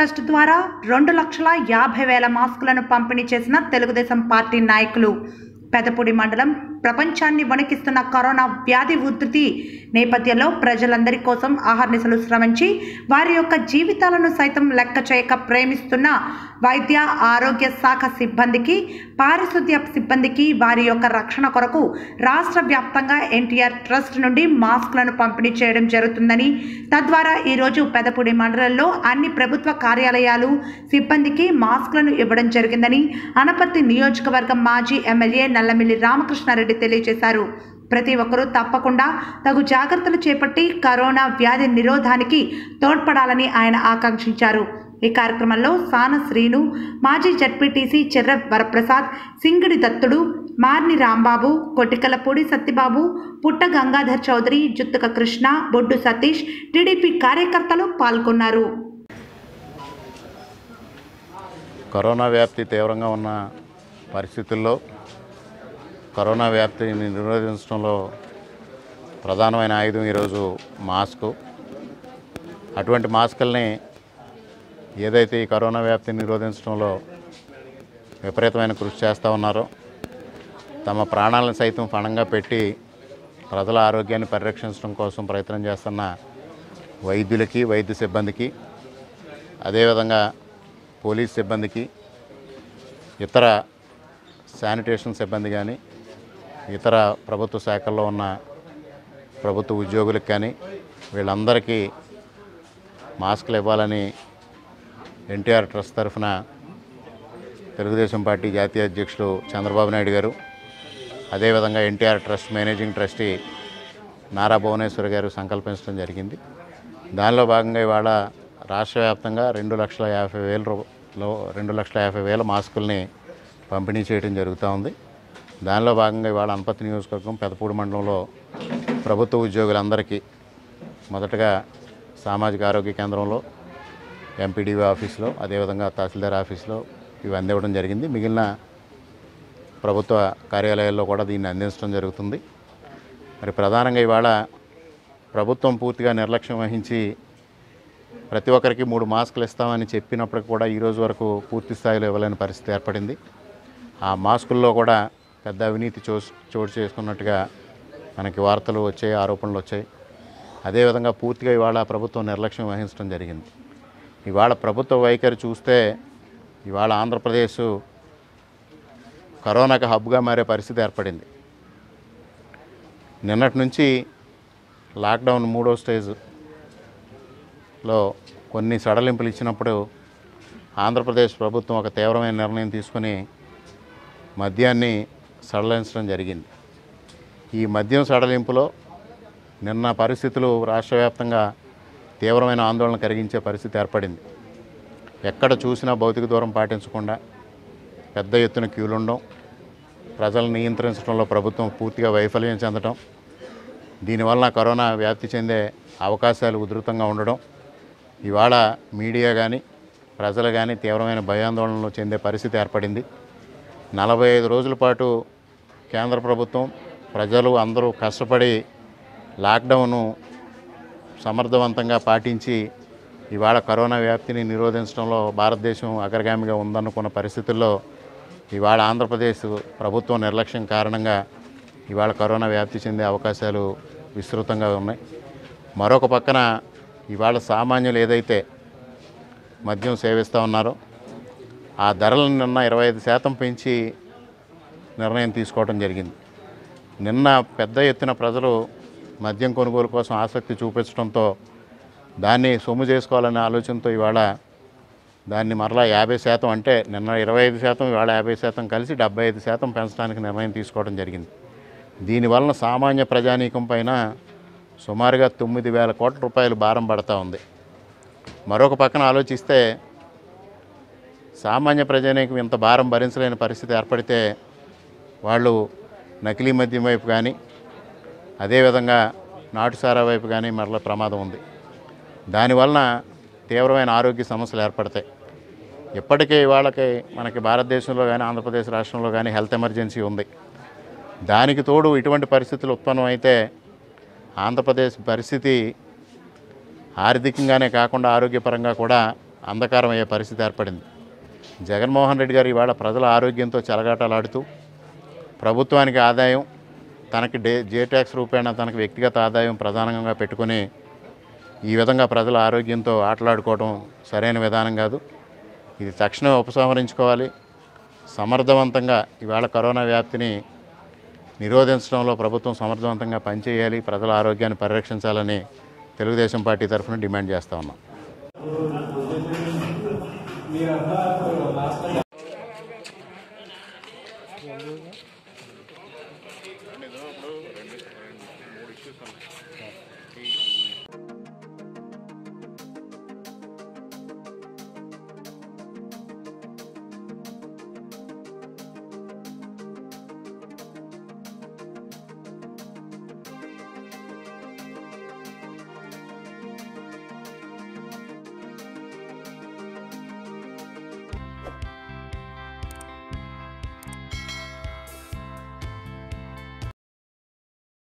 trust ద్వారా రెండు లక్షల యాభై వేల మాస్కులను పంపిణీ చేసిన తెలుగుదేశం పార్టీ నాయకులు పెదపూడి మండలం ప్రపంచాన్ని వణికిస్తున్న కరోనా వ్యాధి ఉధృతి నేపథ్యంలో ప్రజలందరి కోసం ఆహర్నిశలు శ్రమించి వారి యొక్క జీవితాలను సైతం లెక్క చేయక ప్రేమిస్తున్న వైద్య ఆరోగ్య శాఖ సిబ్బందికి పారిశుద్ధ్య సిబ్బందికి వారి యొక్క రక్షణ కొరకు రాష్ట్ర వ్యాప్తంగా ఎన్టీఆర్ ట్రస్ట్ నుండి మాస్కులను పంపిణీ చేయడం జరుగుతుందని తద్వారా ఈరోజు పెదపూడి మండలంలో అన్ని ప్రభుత్వ కార్యాలయాలు సిబ్బందికి మాస్కులను ఇవ్వడం జరిగిందని అనపర్తి నియోజకవర్గం మాజీ ఎమ్మెల్యే నల్లమిల్లి రామకృష్ణారెడ్డి తెలియజేశారు ప్రతి ఒక్కరూ తప్పకుండా తగు జాగ్రత్తలు చేపట్టి కరోనా వ్యాధి నిరోధానికి తోడ్పడాలని ఆయన ఆకాంక్షించారు ఈ కార్యక్రమంలో సాన శ్రీను మాజీ జడ్పీటీసీ చెర్ర వరప్రసాద్ సింగిడి దత్తుడు మార్ని రాంబాబు కొట్టికలపూడి సత్యబాబు పుట్ట గంగాధర్ చౌదరి జుత్తుక కృష్ణ బొడ్డు సతీష్ టీడీపీ కార్యకర్తలు పాల్గొన్నారు కరోనా వ్యాప్తి తీవ్రంగా ఉన్న పరిస్థితుల్లో కరోనా వ్యాప్తిని నిరోధించడంలో ప్రధానమైన ఆయుధం ఈరోజు మాస్కు అటువంటి మాస్కుల్ని ఏదైతే ఈ కరోనా వ్యాప్తిని నిరోధించడంలో విపరీతమైన కృషి చేస్తూ ఉన్నారో తమ ప్రాణాలను సైతం పణంగా పెట్టి ప్రజల ఆరోగ్యాన్ని పరిరక్షించడం కోసం ప్రయత్నం చేస్తున్న వైద్యులకి వైద్య సిబ్బందికి అదేవిధంగా పోలీస్ సిబ్బందికి ఇతర శానిటేషన్ సిబ్బంది కానీ ఇతర ప్రభుత్వ శాఖల్లో ఉన్న ప్రభుత్వ ఉద్యోగులకు కానీ వీళ్ళందరికీ మాస్కులు ఇవ్వాలని ఎన్టీఆర్ ట్రస్ట్ తరఫున తెలుగుదేశం పార్టీ జాతీయ అధ్యక్షులు చంద్రబాబు నాయుడు గారు అదేవిధంగా NTR trust managing trustee Nara Bhuvaneswar గారు సంకల్పించడం జరిగింది దానిలో భాగంగా ఇవాళ రాష్ట్ర వ్యాప్తంగా రెండు లక్షల యాభై వేల రూపాయలు రెండు లక్షల యాభై వేల మాస్కుల్ని పంపిణీ చేయడం జరుగుతూ ఉంది దానిలో భాగంగా ఇవాళ అనపతి నియోజకవర్గం పెదపూడి మండలంలో ప్రభుత్వ ఉద్యోగులందరికీ మొదటగా సామాజిక ఆరోగ్య కేంద్రంలో ఎంపీడీఓ ఆఫీస్లో అదేవిధంగా తహసీల్దార్ ఆఫీస్లో ఇవి అందివ్వడం జరిగింది మిగిలిన ప్రభుత్వ కార్యాలయాల్లో కూడా దీన్ని అందించడం జరుగుతుంది మరి ప్రధానంగా ఇవాళ ప్రభుత్వం పూర్తిగా నిర్లక్ష్యం వహించి ప్రతి ఒక్కరికి మూడు మాస్కులు ఇస్తామని చెప్పినప్పటికి కూడా ఈ రోజు వరకు పూర్తి స్థాయిలో ఇవ్వలేని పరిస్థితి ఏర్పడింది ఆ మాస్కుల్లో కూడా పెద్ద అవినీతి చో చోటు చేసుకున్నట్టుగా మనకి వార్తలు వచ్చాయి ఆరోపణలు వచ్చాయి అదేవిధంగా పూర్తిగా ఇవాళ ప్రభుత్వం నిర్లక్ష్యం వహించడం జరిగింది ఇవాళ ప్రభుత్వ వైఖరి చూస్తే ఇవాళ ఆంధ్రప్రదేశ్ కరోనాకి హబ్గా మారే పరిస్థితి ఏర్పడింది నిన్నటి నుంచి లాక్డౌన్ మూడో స్టేజ్లో కొన్ని సడలింపులు ఇచ్చినప్పుడు ఆంధ్రప్రదేశ్ ప్రభుత్వం ఒక తీవ్రమైన నిర్ణయం తీసుకొని మద్యాన్ని సడలించడం జరిగింది ఈ మద్యం సడలింపులో నిన్న పరిస్థితులు రాష్ట్ర వ్యాప్తంగా తీవ్రమైన ఆందోళన కలిగించే పరిస్థితి ఏర్పడింది ఎక్కడ చూసినా భౌతిక దూరం పాటించకుండా పెద్ద ఎత్తున క్యూలు ఉండడం ప్రజలను నియంత్రించడంలో ప్రభుత్వం పూర్తిగా వైఫల్యం చెందడం దీనివల్ల కరోనా వ్యాప్తి చెందే అవకాశాలు ఉధృతంగా ఉండడం ఇవాళ మీడియా కానీ ప్రజలు కానీ తీవ్రమైన భయాందోళనలు చెందే పరిస్థితి ఏర్పడింది నలభై ఐదు రోజుల పాటు కేంద్ర ప్రభుత్వం ప్రజలు అందరూ కష్టపడి లాక్డౌను సమర్థవంతంగా పాటించి ఇవాళ కరోనా వ్యాప్తిని నిరోధించడంలో భారతదేశం అగ్రగామిగా ఉందనుకున్న పరిస్థితుల్లో ఇవాళ ఆంధ్రప్రదేశ్ ప్రభుత్వం నిర్లక్ష్యం కారణంగా ఇవాళ కరోనా వ్యాప్తి చెందే అవకాశాలు విస్తృతంగా ఉన్నాయి మరొక పక్కన ఇవాళ సామాన్యులు ఏదైతే మద్యం సేవిస్తూ ఉన్నారో ఆ ధరలను నిన్న ఇరవై ఐదు శాతం పెంచి నిర్ణయం తీసుకోవడం జరిగింది నిన్న పెద్ద ఎత్తున ప్రజలు మద్యం కొనుగోలు కోసం ఆసక్తి చూపించడంతో దాన్ని సొమ్ము చేసుకోవాలనే ఆలోచనతో ఇవాళ దాన్ని మరలా యాభై శాతం అంటే నిన్న ఇరవై ఐదు శాతం ఇవాళ యాభై శాతం కలిసి డెబ్బై ఐదు శాతం పెంచడానికి నిర్ణయం తీసుకోవడం జరిగింది దీనివలన సామాన్య ప్రజానీకం పైన సుమారుగా తొమ్మిది వేల కోట్ల రూపాయలు భారం పడతా ఉంది మరొక పక్కన ఆలోచిస్తే సామాన్య ప్రజానీకం ఇంత భారం భరించలేని పరిస్థితి ఏర్పడితే వాళ్ళు నకిలీ మద్యం వైపు కానీ అదేవిధంగా నాటుసారా వైపు కానీ మరల ప్రమాదం ఉంది దానివలన తీవ్రమైన ఆరోగ్య సమస్యలు ఏర్పడతాయి ఇప్పటికే వాళ్ళకి మనకి భారతదేశంలో కానీ ఆంధ్రప్రదేశ్ రాష్ట్రంలో కానీ హెల్త్ ఎమర్జెన్సీ ఉంది దానికి తోడు ఇటువంటి పరిస్థితులు ఉత్పన్నమైతే ఆంధ్రప్రదేశ్ పరిస్థితి ఆర్థికంగానే కాకుండా ఆరోగ్యపరంగా కూడా అంధకారం అయ్యే పరిస్థితి ఏర్పడింది జగన్మోహన్ రెడ్డి గారు ఇవాళ ప్రజల ఆరోగ్యంతో చెలగాటలాడుతూ ప్రభుత్వానికి ఆదాయం తనకి డే జే ట్యాక్స్ రూపేణా తనకు వ్యక్తిగత ఆదాయం ప్రధానంగా పెట్టుకొని ఈ విధంగా ప్రజల ఆరోగ్యంతో ఆటలాడుకోవడం సరైన విధానం కాదు ఇది తక్షణమే ఉపసంహరించుకోవాలి సమర్థవంతంగా ఇవాళ కరోనా వ్యాప్తిని నిరోధించడంలో ప్రభుత్వం సమర్థవంతంగా పనిచేయాలి ప్రజల ఆరోగ్యాన్ని పరిరక్షించాలని తెలుగుదేశం పార్టీ తరఫున డిమాండ్ చేస్తా ఉన్నాం